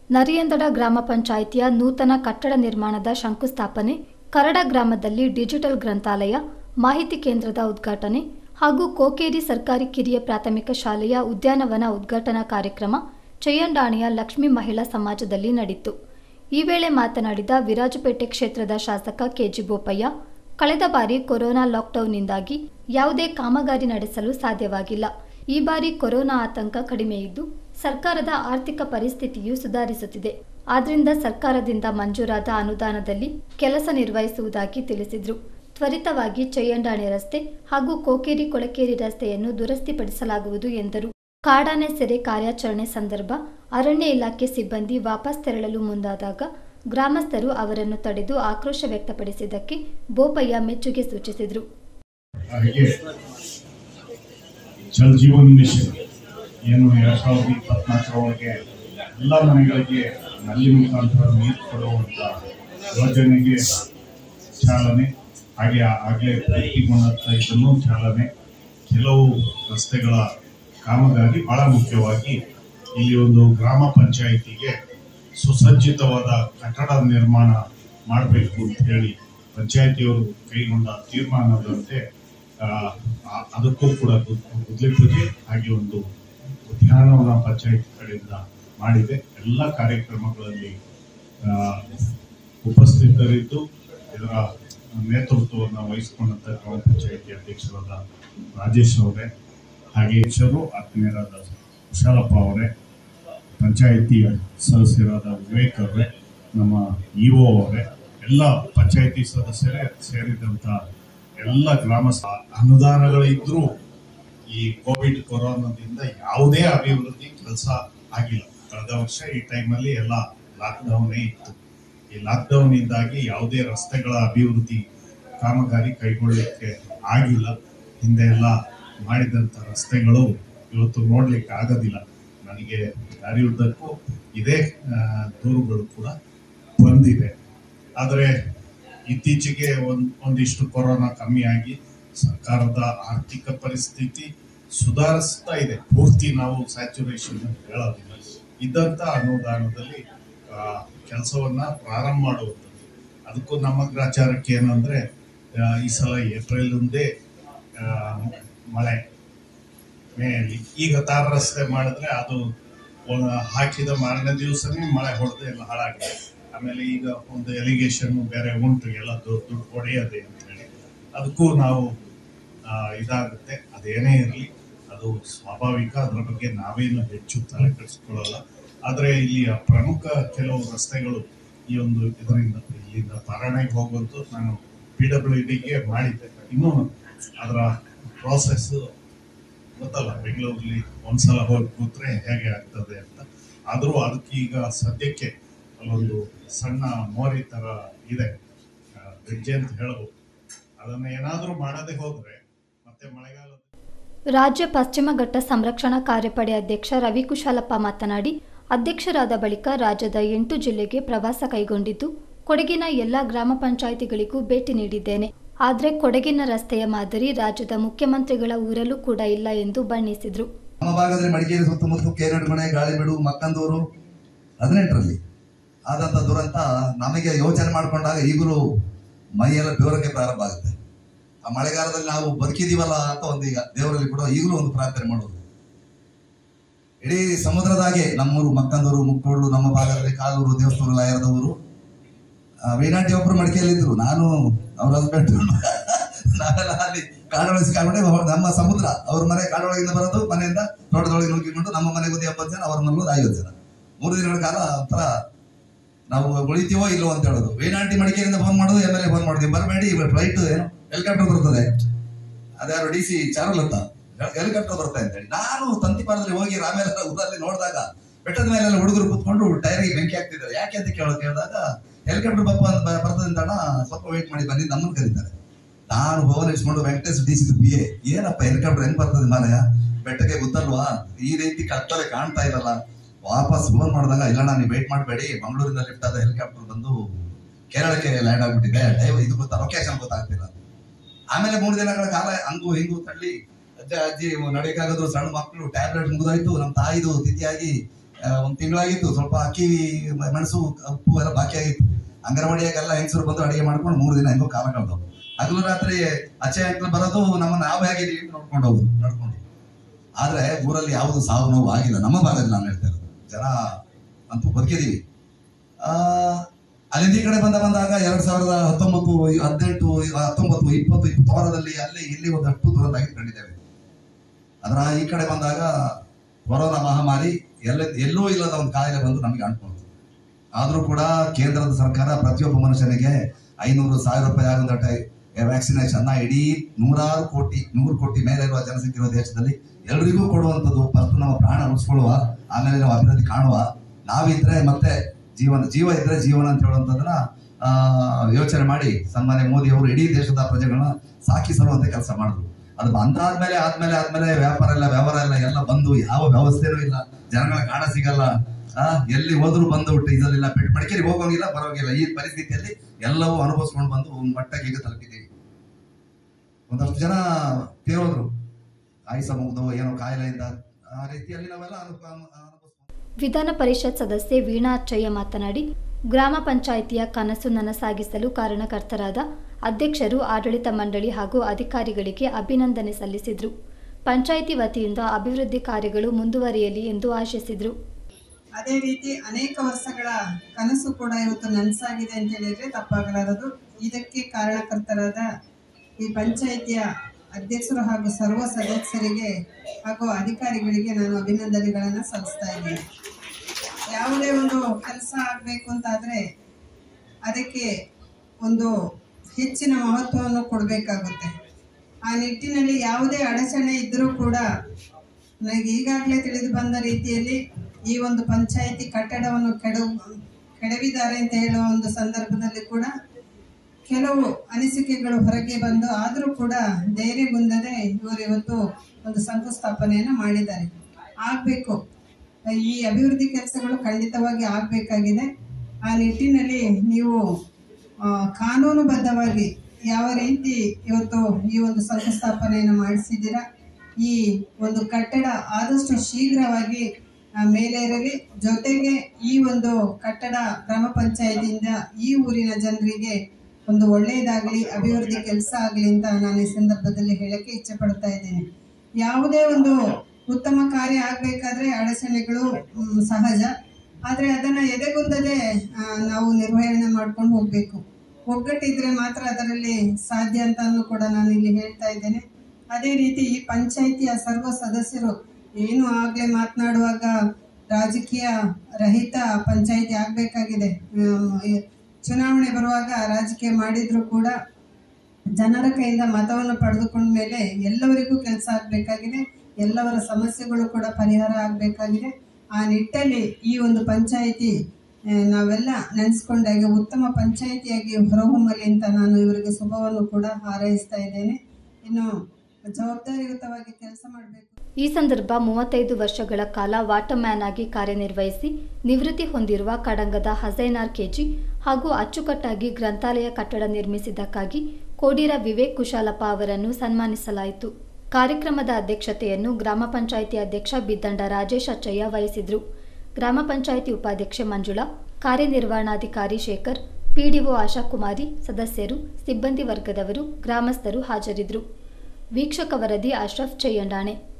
ನರಿಯಂದಡ ಗ್ರಾಮ ಪಂಚಾಯಿತಿಯ ನೂತನ ಕಟ್ಟಡ ನಿರ್ಮಾಣದ ಶಂಕುಸ್ಥಾಪನೆ ಕರಡ ಗ್ರಾಮದಲ್ಲಿ ಡಿಜಿಟಲ್ ಗ್ರಂಥಾಲಯ ಮಾಹಿತಿ ಕೇಂದ್ರದ ಉದ್ಘಾಟನೆ ಹಾಗೂ ಕೋಕೇರಿ ಸರ್ಕಾರಿ ಕಿರಿಯ ಪ್ರಾಥಮಿಕ ಶಾಲೆಯ ಉದ್ಯಾನವನ ಉದ್ಘಾಟನಾ ಕಾರ್ಯಕ್ರಮ ಚಯ್ಯಂಡಾಣಿಯ ಲಕ್ಷ್ಮೀ ಮಹಿಳಾ ಸಮಾಜದಲ್ಲಿ ನಡೆಯಿತು ಈ ವೇಳೆ ಮಾತನಾಡಿದ ವಿರಾಜಪೇಟೆ ಕ್ಷೇತ್ರದ ಶಾಸಕ ಕೆಜಿ ಬೋಪಯ್ಯ ಕಳೆದ ಬಾರಿ ಕೊರೋನಾ ಲಾಕ್ಡೌನ್ನಿಂದಾಗಿ ಯಾವುದೇ ಕಾಮಗಾರಿ ನಡೆಸಲು ಸಾಧ್ಯವಾಗಿಲ್ಲ ಈ ಬಾರಿ ಕೊರೋನಾ ಆತಂಕ ಕಡಿಮೆಯಿದ್ದು ಸರ್ಕಾರದ ಆರ್ಥಿಕ ಪರಿಸ್ಥಿತಿಯು ಸುಧಾರಿಸುತ್ತಿದೆ ಆದ್ರಿಂದ ಸರ್ಕಾರದಿಂದ ಮಂಜೂರಾದ ಅನುದಾನದಲ್ಲಿ ಕೆಲಸ ನಿರ್ವಹಿಸುವುದಾಗಿ ತಿಳಿಸಿದರು ತ್ವರಿತವಾಗಿ ಚಯ್ಯಂಡಾಣೆ ರಸ್ತೆ ಹಾಗೂ ಕೋಕೇರಿ ಕೊಳಕೇರಿ ರಸ್ತೆಯನ್ನು ದುರಸ್ತಿಪಡಿಸಲಾಗುವುದು ಎಂದರು ಕಾಡಾನೆ ಸೆರೆ ಕಾರ್ಯಾಚರಣೆ ಸಂದರ್ಭ ಅರಣ್ಯ ಇಲಾಖೆ ಸಿಬ್ಬಂದಿ ವಾಪಸ್ ತೆರಳಲು ಮುಂದಾದಾಗ ಗ್ರಾಮಸ್ಥರು ಅವರನ್ನು ತಡೆದು ಆಕ್ರೋಶ ವ್ಯಕ್ತಪಡಿಸಿದ್ದಕ್ಕೆ ಬೋಪಯ್ಯ ಮೆಚ್ಚುಗೆ ಸೂಚಿಸಿದರು ಹಾಗೆ ಜಲ್ ಜೀವನ್ ಮಿಷನ್ ಏನು ಎರಡ್ ಸಾವಿರದ ಇಪ್ಪತ್ನಾಲ್ಕರೊಳಗೆ ಎಲ್ಲ ಮನೆಗಳಿಗೆ ನಲ್ಲಿ ಮುಖಾಂತರ ನೀರು ಕೊಡುವಂತ ಯೋಜನೆಗೆ ಚಾಲನೆ ಹಾಗೆ ಆಗಲೇ ಪೂರ್ತಿಗೊಂಡಂತ ಇದನ್ನು ಚಾಲನೆ ಕೆಲವು ರಸ್ತೆಗಳ ಕಾಮಗಾರಿ ಬಹಳ ಮುಖ್ಯವಾಗಿ ಇಲ್ಲಿ ಒಂದು ಗ್ರಾಮ ಪಂಚಾಯಿತಿಗೆ ಸುಸಜ್ಜಿತವಾದ ಕಟ್ಟಡ ನಿರ್ಮಾಣ ಮಾಡಬೇಕು ಅಂತ ಹೇಳಿ ಪಂಚಾಯಿತಿಯವರು ಕೈಗೊಂಡ ತೀರ್ಮಾನದಂತೆ ಆ, ಆ- ಅದಕ್ಕೂ ಕೂಡ ಗುದ್ಲಿ ಪೂಜೆ ಹಾಗೆ ಒಂದು ಉದ್ಯಾನವನ ಪಂಚಾಯಿತಿ ಕಡೆಯಿಂದ ಮಾಡಿದೆ ಎಲ್ಲ ಕಾರ್ಯಕ್ರಮಗಳಲ್ಲಿ ಆ, ಉಪಸ್ಥಿತರಿದ್ದು ಇದರ ನೇತೃತ್ವವನ್ನು ವಹಿಸಿಕೊಂಡಂತ ಗ್ರಾಮ ಪಂಚಾಯಿತಿ ಅಧ್ಯಕ್ಷರಾದ ರಾಜೇಶ್ ಅವರೇ ಹಾಗೆ ಅಧ್ಯಕ್ಷರು ಆತ್ಮೀಯರಾದ ವಿಶಾಲಪ್ಪ ಅವರೇ ಪಂಚಾಯಿತಿ ಸದಸ್ಯರಾದ ವಿವೇಕ್ ಅವರೇ ನಮ್ಮ ಇಒ ಅವರೇ ಎಲ್ಲ ಪಂಚಾಯಿತಿ ಸದಸ್ಯರೇ ಸೇರಿದಂತ ಎಲ್ಲ ಗ್ರಾಮ ಸ- ಅನುದಾನಗಳಿದ್ರೂ ಈ ಕೋವಿಡ್ ಕೊರೋನಾದಿಂದ ಯಾವುದೇ ಅಭಿವೃದ್ಧಿ ಕೆಲಸ ಆಗಿಲ್ಲ ಕಳೆದ ವರ್ಷ ಈ ಟೈಮಲ್ಲಿ ಎಲ್ಲ ಲಾಕ್ಡೌನೇ ಇತ್ತು ಈ ಲಾಕ್ಡೌನ್ ಇಂದಾಗಿ ಯಾವುದೇ ರಸ್ತೆಗಳ ಅಭಿವೃದ್ಧಿ ಕಾಮಗಾರಿ ಕೈಗೊಳ್ಳಲಿಕ್ಕೆ ಆಗಿಲ್ಲ ಹಿಂದೆ ಎಲ್ಲ ಮಾಡಿದಂತ ರಸ್ತೆಗಳು ಇವತ್ತು ನೋಡ್ಲಿಕ್ಕೆ ಆಗೋದಿಲ್ಲ ನನಗೆ ದಾರಿಯುದ್ದಕ್ಕೂ ಇದೇ ಆ, ದೂರುಗಳು ಕೂಡ ಬಂದಿದೆ ಆದರೆ ಇತ್ತೀಚೆಗೆ ಒಂದ್ ಒಂದಿಷ್ಟು ಕೊರೋನಾ ಕಮ್ಮಿಯಾಗಿ ಸರ್ಕಾರದ ಆರ್ಥಿಕ ಪರಿಸ್ಥಿತಿ ಸುಧಾರಿಸ್ತಾ ಇದೆ ಪೂರ್ತಿ ನಾವು ಸ್ಯಾಚುರೇಷನ್ ಹೇಳೋದಿಲ್ಲ ಇದ್ದಂತ ಅನುದಾನದಲ್ಲಿ ಕೆಲಸವನ್ನ ಪ್ರಾರಂಭ ಮಾಡುವಂಥದ್ದು ಅದಕ್ಕೂ ನಮ್ಮ ಗ್ರಾಚಾರಕ್ಕೆ ಏನಂದ್ರೆ ಆ, ಈ ಸಲ ಏಪ್ರಿಲ್ ಒಂದೇ ಆ, ಮಳೆ ಮೇಯಲ್ಲಿ ಈಗ ತಾರ್ ರಸ್ತೆ ಮಾಡಿದ್ರೆ ಅದು ಒಂದು ಹಾಕಿದ ಮಾರನೇ ದಿವಸನೇ ಮಳೆ ಹೊಡೆದು ಎಲ್ಲ ಹಾಳಾಗಿದೆ ಆಮೇಲೆ ಈಗ ಒಂದು ಎಲಿಗೇಷನ್ ಬೇರೆ ಉಂಟು ಎಲ್ಲ ದುಡ್ಡು ದುಡ್ಡು ಹೊಡೆಯದೆ ಅಂತ ಹೇಳಿ ಅದಕ್ಕೂ ನಾವು ಆ, ಇದಾಗುತ್ತೆ ಅದೇನೇ ಇರಲಿ ಅದು ಸ್ವಾಭಾವಿಕ ಅದರ ಬಗ್ಗೆ ನಾವೇನು ಹೆಚ್ಚು ತಲೆ ಕೆಡಿಸ್ಕೊಳ್ಳಲ್ಲ ಆದರೆ ಇಲ್ಲಿ ಪ್ರಮುಖ ಕೆಲವು ರಸ್ತೆಗಳು ಈ ಒಂದು ಇದರಿಂದ ಇಲ್ಲಿಂದ ಪಾರಾಯಣಕ್ಕೆ ಹೋಗುವಂತೂ ನಾನು ಪಿ ಡಬ್ಲ್ಯೂ ಡಿಗೆ ಮಾಡಿದ್ದೆ ಇನ್ನೂ ಅದರ ಪ್ರಾಸೆಸ್ ಗೊತ್ತಲ್ಲ ಬೆಂಗಳೂರಲ್ಲಿ ಒಂದ್ಸಲ ಹೋಗಿ ಕೂತ್ರೆ ಹೇಗೆ ಆಗ್ತದೆ ಅಂತ ಆದರೂ ಅದಕ್ಕೆ ಈಗ ಸದ್ಯಕ್ಕೆ ಅಲ್ಲೊಂದು ಸಣ್ಣ ಮೋರಿ ತರ ಇದೆ ಬ್ರಿಡ್ಜ್ ಅಂತ ಹೇಳ್ಬೋದು ಅದನ್ನ ಏನಾದರೂ ಮಾಡದೆ ಹೋದ್ರೆ ಮತ್ತೆ ಮಳೆಗಾಲದ ರಾಜ್ಯ ಪಶ್ಚಿಮ ಘಟ್ಟ ಸಂರಕ್ಷಣಾ ಕಾರ್ಯಪಡೆ ಅಧ್ಯಕ್ಷ ರವಿ ಕುಶಾಲಪ್ಪ ಮಾತನಾಡಿ ಅಧ್ಯಕ್ಷರಾದ ಬಳಿಕ ರಾಜ್ಯದ ಎಂಟು ಜಿಲ್ಲೆಗೆ ಪ್ರವಾಸ ಕೈಗೊಂಡಿದ್ದು ಕೊಡಗಿನ ಎಲ್ಲ ಗ್ರಾಮ ಪಂಚಾಯಿತಿಗಳಿಗೂ ಭೇಟಿ ನೀಡಿದ್ದೇನೆ ಆದರೆ ಕೊಡಗಿನ ರಸ್ತೆಯ ಮಾದರಿ ರಾಜ್ಯದ ಮುಖ್ಯಮಂತ್ರಿಗಳ ಊರಲ್ಲೂ ಕೂಡ ಇಲ್ಲ ಎಂದು ಬಣ್ಣಿಸಿದರು ನಮ್ಮ ಭಾಗದಲ್ಲಿ ಮಡಿಕೇರಿ ಸುತ್ತಮುತ್ತ ಕೇರಡು ಮನೆ ಗಾಳಿಬೀಡು ಮಕ್ಕಂದೂರು ಹದಿನೆಂಟರಲ್ಲಿ ಆದಂತ ದುರಂತ ನಮಗೆ ಯೋಚನೆ ಮಾಡಿಕೊಂಡಾಗ ಈಗಲೂ ಮೈಯೆಲ್ಲ ಬೆವರಕ್ಕೆ ಪ್ರಾರಂಭ ಆಗುತ್ತೆ ಆ ಮಳೆಗಾಲದಲ್ಲಿ ನಾವು ಬದುಕಿದೀವಲ್ಲ ಅಂತ ಒಂದು ಈಗ ದೇವರಲ್ಲಿ ಕೂಡ ಈಗಲೂ ಒಂದು ಪ್ರಾರ್ಥನೆ ಮಾಡೋದು ಇಡೀ ಸಮುದ್ರದಾಗೆ ನಮ್ಮೂರು ಮಕ್ಕಂದೂರು ಮುಕ್ಕೋಡು ನಮ್ಮ ಭಾಗದಲ್ಲಿ ಕಾಲೂರು ದೇವಸ್ಥಾನ ಲಾಯರದ ಊರು ಆ, ವೀಣಾಟಿ ಒಬ್ರು ಮಡಿಕೆಯಲ್ಲಿದ್ರು ನಾನು ಅವ್ರ ಹಸ್ಬೆಂಡ್ ನಾವೆಲ್ಲ ಅಲ್ಲಿ ಕಾಡೊಳಗೆ ಸಿಕ್ಕಾಕೊಂಡೆ ನಮ್ಮ ಸಮುದ್ರ ಅವ್ರ ಮನೆ ಕಾಡೊಳಗಿಂದ ಬರೋದು ಮನೆಯಿಂದ ತೋಟದೊಳಗೆ ನುಗ್ಗಿಕೊಂಡು ನಮ್ಮ ಮನೆಗೆ ಒಂದು ಎಪ್ಪತ್ತು ಜನ ಅವ್ರ ಮನೆಗೆ ಒಂದು ಐವತ್ತು ಜನ ಮೂರು ದಿನಗಳ ಕಾಲ ಒಂಥರ ನಾವು ಉಳಿತೀವೋ ಇಲ್ಲವೋ ಅಂತ ಹೇಳೋದು ವೀಣಾಂಟಿ ಮಡಿಕೇರಿಯಿಂದ ಫೋನ್ ಮಾಡೋದು ಎಮ್ ಎಲ್ ಎ ಫೋನ್ ಮಾಡೋದು ಬರಬೇಡಿ ಫ್ಲೈಟ್ ಏನು ಹೆಲಿಕಾಪ್ಟರ್ ಬರ್ತದೆ ಅದ್ಯಾರು ಡಿ ಸಿ ಚಾರುಲ್ ಅಂತ ಹೆಲಿಕಾಪ್ಟರ್ ಬರುತ್ತೆ ಅಂತ ಹೇಳಿ ನಾನು ತಂತಿಪಾರದಲ್ಲಿ ಹೋಗಿ ಆಮೇಲೆ ಊರಲ್ಲಿ ನೋಡಿದಾಗ ಬೆಟ್ಟದ ಮೇಲೆಲ್ಲ ಹುಡುಗರು ಕೂತ್ಕೊಂಡು ಟೈರ್ಗೆ ಬೆಂಕಿ ಹಾಕ್ತಿದ್ದಾರೆ ಯಾಕೆ ಅಂತ ಕೇಳೋ ಕೇಳಿದಾಗ ಹೆಲಿಕಾಪ್ಟರ್ ಬಪ್ಪ ಅಂತ ಬ- ಬರ್ತದೆ ಅಂತ ಅಣ್ಣ ಸ್ವಲ್ಪ ವೇಟ್ ಮಾಡಿ ಬನ್ನಿ ನಮ್ಮನ್ನು ಕರೀತಾರೆ ನಾನು ಭವನ ಇಸ್ಕೊಂಡು Venkatesh D C B A ಏನಪ್ಪ ಹೆಲಿಕಾಪ್ಟರ್ ಹೆಂಗ್ ಬರ್ತದೆ ಮಾಲಯ ಬೆಟ್ಟಕ್ಕೆ ಗೊತ್ತಲ್ವಾ ಈ ರೀತಿ ಕತ್ತಲೆ ಕಾಣ್ತಾ ಇರಲ್ಲ ವಾಪಸ್ ಫೋನ್ ಮಾಡಿದಾಗ ಇಲ್ಲ ನಾನು ವೇಟ್ ಮಾಡಬೇಡಿ ಮಂಗಳೂರಿಂದ ಲಿಫ್ಟ್ ಆದ ಹೆಲಿಕಾಪ್ಟರ್ ಬಂದು ಕೇರಳಕ್ಕೆ ಲ್ಯಾಂಡ್ ಆಗ್ಬಿಟ್ಟಿದೆ ಡೈವ್ ಇದು ಗೊತ್ತಾ ಲೊಕೇಶನ್ ಗೊತ್ತಾಗ್ತಿಲ್ಲ ಆಮೇಲೆ ಮೂರು ದಿನಗಳ ಕಾಲ ಹಂಗು ಹಿಂಗು ತಳ್ಳಿ ಅಜ್ಜ ಅಜ್ಜಿ ನಡೆಯಕ್ಕಾಗದ್ರು ಸಣ್ಣ ಮಕ್ಕಳು ಟ್ಯಾಬ್ಲೆಟ್ ಮುಗಿದಾಯ್ತು ನಮ್ಮ ತಾಯಿದು ತಿಥಿಯಾಗಿ ಒಂದು ತಿಂಗಳಾಗಿತ್ತು ಸ್ವಲ್ಪ ಅಕ್ಕಿ ಮ- ಮೆಣಸು ಉಪ್ಪು ಎಲ್ಲ ಬಾಕಿ ಆಗಿತ್ತು ಅಂಗನವಾಡಿಯಾಗೆಲ್ಲ ಹೆಂಗಸರು ಬಂದು ಅಡಿಗೆ ಮಾಡ್ಕೊಂಡು ಮೂರು ದಿನ ಹೆಂಗೋ ಕಾಲ ಕಳೆದವು ಹಗಲು ರಾತ್ರಿ ಅಚ್ಚೆ ಅಂಕಲ್ ಬರೋದು ನಮ್ಮನ್ನ ನಾವು ಹೇಗಿದ್ದೀವಿ ಅಂತ ನೋಡ್ಕೊಂಡು ಹೋಗುದು ನಡ್ಕೊಂಡು ಆದ್ರೆ ಊರಲ್ಲಿ ಯಾವುದು ಸಾವು ನೋವು ಆಗಿಲ್ಲ ನಮ್ಮ ಭಾಗದಲ್ಲಿ ನಾನು ಹೇಳ್ತಾ ಇರೋದು ಜನ ಅಂತೂ ಬದುಕಿದೀವಿ ಆ ಅಲ್ಲಿಂದ ಈ ಕಡೆ ಬಂದ ಬಂದಾಗ ಎರಡ್ ಸಾವಿರದ ಹತ್ತೊಂಬತ್ತು ಹದಿನೆಂಟು ಹತ್ತೊಂಬತ್ತು ಇಪ್ಪತ್ತು ಇಪ್ಪತ್ತಾರರಲ್ಲಿ ಅಲ್ಲಿ ಇಲ್ಲಿ ಒಂದಷ್ಟು ದೂರದಾಗಿ ಕಂಡಿದ್ದೇವೆ ಅದರ ಈ ಕಡೆ ಬಂದಾಗ ಕೊರೋನಾ ಮಹಾಮಾರಿ ಎಲ್ಲ ಎಲ್ಲೂ ಇಲ್ಲದ ಒಂದು ಕಾಯಿಲೆ ಬಂದು ನಮಗೆ ಅಂಟ್ಕೊಳ್ತು ಆದರೂ ಕೂಡ ಕೇಂದ್ರದ ಸರ್ಕಾರ ಪ್ರತಿಯೊಬ್ಬ ಮನುಷ್ಯನಿಗೆ ಐನೂರು ಸಾವಿರ ರೂಪಾಯಿ ಆಗುವಂತ ವ್ಯಾಕ್ಸಿನೇಷನ್ ಇಡೀ ನೂರಾರು ಕೋಟಿ ನೂರು ಕೋಟಿ ಮೇಲೆ ಇರುವ ಜನಸಂಖ್ಯೆ ಇರುವ ದೇಶದಲ್ಲಿ ಎಲ್ರಿಗೂ ಕೊಡುವಂಥದ್ದು ಫಸ್ಟ್ ನಮ್ಮ ಪ್ರಾಣ ಉಳಿಸ್ಕೊಳ್ಳುವ ಆಮೇಲೆ ನಾವು ಅಭಿವೃದ್ಧಿ ಕಾಣುವ ನಾವಿದ್ರೆ ಮತ್ತೆ ಜೀವನ ಜೀವ ಇದ್ರೆ ಜೀವನ ಅಂತ ಹೇಳುವಂಥದ್ದನ್ನ ಆ, ಯೋಚನೆ ಮಾಡಿ ಸನ್ಮಾನ್ಯ ಮೋದಿ ಅವರು ಇಡೀ ದೇಶದ ಪ್ರಜೆಗಳನ್ನ ಸಾಕಿಸಲುವಂತ ಕೆಲಸ ಮಾಡಿದ್ರು ಅದು ಬಂದಾದ್ಮೇಲೆ ಆದ್ಮೇಲೆ ಆದ್ಮೇಲೆ ವ್ಯಾಪಾರ ಎಲ್ಲ ವ್ಯವಹಾರ ಎಲ್ಲ ಎಲ್ಲ ಬಂದು ಯಾವ ವ್ಯವಸ್ಥೆನೂ ಇಲ್ಲ ಜನಗಳ ಕಾಣ ಸಿಗಲ್ಲ ಆ ಎಲ್ಲಿ ಹೋದ್ರು ಬಂದು ಡೀಸೆಲ್ ಇಲ್ಲ ಪೆಟ್ ಮಡಿಕೇರಿ ಹೋಗೋಂಗಿಲ್ಲ ಬರೋಂಗಿಲ್ಲ ಈ ಪರಿಸ್ಥಿತಿಯಲ್ಲಿ ಎಲ್ಲವೂ ಅನುಭವಿಸ್ಕೊಂಡು ಬಂದು ಒಂದು ಮಟ್ಟಕ್ಕೆ ಈಗ ತಲುಪಿದ್ದೀವಿ ಒಂದಷ್ಟು ಜನ ತೀರೋದ್ರು ಆಯುಸ ಮುಗ್ದು ಏನೋ ಕಾಯಿಲೆಯಿಂದ ಆ ರೀತಿಯಲ್ಲಿ ನಾವೆಲ್ಲ ಅನುಭವ ಅನುಭವಿಸ್ಕೊಂಡು ವಿಧಾನ ಪರಿಷತ್ ಸದಸ್ಯೆ ವೀಣಾ ಅಚ್ಚಯ್ಯ ಮಾತನಾಡಿ ಗ್ರಾಮ ಪಂಚಾಯಿತಿಯ ಕನಸು ನನಸಾಗಿಸಲು ಕಾರಣಕರ್ತರಾದ ಅಧ್ಯಕ್ಷರು ಆಡಳಿತ ಮಂಡಳಿ ಹಾಗೂ ಅಧಿಕಾರಿಗಳಿಗೆ ಅಭಿನಂದನೆ ಸಲ್ಲಿಸಿದರು ಪಂಚಾಯಿತಿ ವತಿಯಿಂದ ಅಭಿವೃದ್ಧಿ ಕಾರ್ಯಗಳು ಮುಂದುವರಿಯಲಿ ಎಂದು ಆಶಿಸಿದರು ಅದೇ ರೀತಿ ಅನೇಕ ವರ್ಷಗಳ ಕನಸು ಕೂಡ ಇವತ್ತು ನನಸಾಗಿದೆ ಅಂತ ಹೇಳಿದ್ರೆ ತಪ್ಪಾಗಲಾರದು ಇದಕ್ಕೆ ಕಾರಣಕರ್ತರಾದ ಈ ಪಂಚಾಯಿತಿಯ ಅಧ್ಯಕ್ಷರು ಹಾಗೂ ಸರ್ವ ಸದಸ್ಯರಿಗೆ ಹಾಗೂ ಅಧಿಕಾರಿಗಳಿಗೆ ನಾನು ಅಭಿನಂದನೆಗಳನ್ನು ಸಲ್ಲಿಸ್ತಾ ಇದ್ದೀನಿ ಯಾವುದೇ ಒಂದು ಕೆಲಸ ಆಗಬೇಕು ಅಂತಾದರೆ ಅದಕ್ಕೆ ಒಂದು ಹೆಚ್ಚಿನ ಮಹತ್ವವನ್ನು ಕೊಡಬೇಕಾಗುತ್ತೆ ಆ ನಿಟ್ಟಿನಲ್ಲಿ ಯಾವುದೇ ಅಡಚಣೆ ಇದ್ದರೂ ಕೂಡ ನನಗೆ ಈಗಾಗಲೇ ತಿಳಿದು ಬಂದ ರೀತಿಯಲ್ಲಿ ಈ ಒಂದು ಪಂಚಾಯಿತಿ ಕಟ್ಟಡವನ್ನು ಕೆಡವು ಕೆಡವಿದ್ದಾರೆ ಅಂತ ಹೇಳುವ ಒಂದು ಸಂದರ್ಭದಲ್ಲಿ ಕೂಡ ಕೆಲವು ಅನಿಸಿಕೆಗಳು ಹೊರಗೆ ಬಂದು ಆದರೂ ಕೂಡ ಧೈರ್ಯಗುಂದದೆ ಇವರು ಇವತ್ತು ಒಂದು ಶಂಕುಸ್ಥಾಪನೆಯನ್ನು ಮಾಡಿದ್ದಾರೆ ಆಗಬೇಕು ಈ ಅಭಿವೃದ್ಧಿ ಕೆಲಸಗಳು ಖಂಡಿತವಾಗಿ ಆಗಬೇಕಾಗಿದೆ ಆ ನಿಟ್ಟಿನಲ್ಲಿ ನೀವು ಆ, ಕಾನೂನುಬದ್ಧವಾಗಿ ಯಾವ ರೀತಿ ಇವತ್ತು ಈ ಒಂದು ಶಂಕುಸ್ಥಾಪನೆಯನ್ನು ಮಾಡಿಸಿದ್ದೀರಾ ಈ ಒಂದು ಕಟ್ಟಡ ಆದಷ್ಟು ಶೀಘ್ರವಾಗಿ ಆ, ಮೇಲೇರಲಿ ಜೊತೆಗೆ ಈ ಒಂದು ಕಟ್ಟಡ ಗ್ರಾಮ ಪಂಚಾಯತಿಯಿಂದ ಈ ಊರಿನ ಜನರಿಗೆ ಒಂದು ಒಳ್ಳೆಯದಾಗಲಿ ಅಭಿವೃದ್ಧಿ ಕೆಲಸ ಆಗಲಿ ಅಂತ ನಾನು ಈ ಸಂದರ್ಭದಲ್ಲಿ ಹೇಳಕ್ಕೆ ಇಚ್ಛೆ ಪಡ್ತಾ ಇದ್ದೇನೆ ಯಾವುದೇ ಒಂದು ಉತ್ತಮ ಕಾರ್ಯ ಆಗಬೇಕಾದ್ರೆ ಅಡಚಣೆಗಳು ಮ್, ಸಹಜ ಆದರೆ ಅದನ್ನು ಎದೆಗುಂದದೆ ಆ, ನಾವು ನಿರ್ವಹಣೆ ಮಾಡ್ಕೊಂಡು ಹೋಗಬೇಕು ಒಗ್ಗಟ್ಟಿದ್ರೆ ಮಾತ್ರ ಅದರಲ್ಲಿ ಸಾಧ್ಯ ಅಂತಾನು ಕೂಡ ನಾನು ಇಲ್ಲಿ ಹೇಳ್ತಾ ಇದ್ದೇನೆ ಅದೇ ರೀತಿ ಈ ಪಂಚಾಯಿತಿಯ ಸರ್ವ ಸದಸ್ಯರು ಏನು ಆಗಲೇ ಮಾತನಾಡುವಾಗ ರಾಜಕೀಯ ರಹಿತ ಪಂಚಾಯಿತಿ ಆಗಬೇಕಾಗಿದೆ ಚುನಾವಣೆ ಬರುವಾಗ ರಾಜಕೀಯ ಮಾಡಿದ್ರು ಕೂಡ ಜನರ ಕೈಯಿಂದ ಮತವನ್ನು ಪಡೆದುಕೊಂಡ ಮೇಲೆ ಎಲ್ಲವರಿಗೂ ಕೆಲಸ ಆಗಬೇಕಾಗಿದೆ ಎಲ್ಲವರ ಸಮಸ್ಯೆಗಳು ಕೂಡ ಪರಿಹಾರ ಆಗಬೇಕಾಗಿದೆ ಆ ನಿಟ್ಟಲ್ಲಿ ಈ ಒಂದು ಪಂಚಾಯಿತಿ ಆ, ನಾವೆಲ್ಲ ನೆನೆಸ್ಕೊಂಡಾಗ ಉತ್ತಮ ಪಂಚಾಯಿತಿಯಾಗಿ ಹೊರಹೊಮ್ಮಲಿ ಅಂತ ನಾನು ಇವರಿಗೆ ಶುಭವನ್ನು ಕೂಡ ಹಾರೈಸ್ತಾ ಇದ್ದೇನೆ ಇನ್ನು ಜವಾಬ್ದಾರಿಯುತವಾಗಿ ಕೆಲಸ ಮಾಡಬೇಕು ಈ ಸಂದರ್ಭ ಮೂವತ್ತೈದು ವರ್ಷಗಳ ಕಾಲ ವಾಟರ್ಮ್ಯಾನ್ ಆಗಿ ಕಾರ್ಯನಿರ್ವಹಿಸಿ ನಿವೃತ್ತಿ ಹೊಂದಿರುವ ಕಡಂಗದ ಹಸೈನಾರ್ ಕೆಜಿ ಹಾಗೂ ಅಚ್ಚುಕಟ್ಟಾಗಿ ಗ್ರಂಥಾಲಯ ಕಟ್ಟಡ ನಿರ್ಮಿಸಿದ್ದಕ್ಕಾಗಿ ಕೋಡಿರ ವಿವೇಕ್ ಕುಶಾಲಪ್ಪ ಅವರನ್ನು ಸನ್ಮಾನಿಸಲಾಯಿತು ಕಾರ್ಯಕ್ರಮದ ಅಧ್ಯಕ್ಷತೆಯನ್ನು ಗ್ರಾಮ ಪಂಚಾಯಿತಿ ಅಧ್ಯಕ್ಷ ಬಿದ್ದಂಡ ರಾಜೇಶ್ ಅಚ್ಚಯ್ಯ ವಹಿಸಿದ್ರು ಗ್ರಾಮ ಪಂಚಾಯಿತಿ ಉಪಾಧ್ಯಕ್ಷೆ ಮಂಜುಳಾ ಕಾರ್ಯನಿರ್ವಹಣಾಧಿಕಾರಿ ಶೇಖರ್ ಪಿಡಿಒ ಆಶಾಕುಮಾರಿ ಸದಸ್ಯರು ಸಿಬ್ಬಂದಿ ವರ್ಗದವರು ಗ್ರಾಮಸ್ಥರು ಹಾಜರಿದ್ದರು ವೀಕ್ಷಕ ವರದಿ ಅಶ್ರಫ್ ಚಯ್ಯಂಡಾಣೆ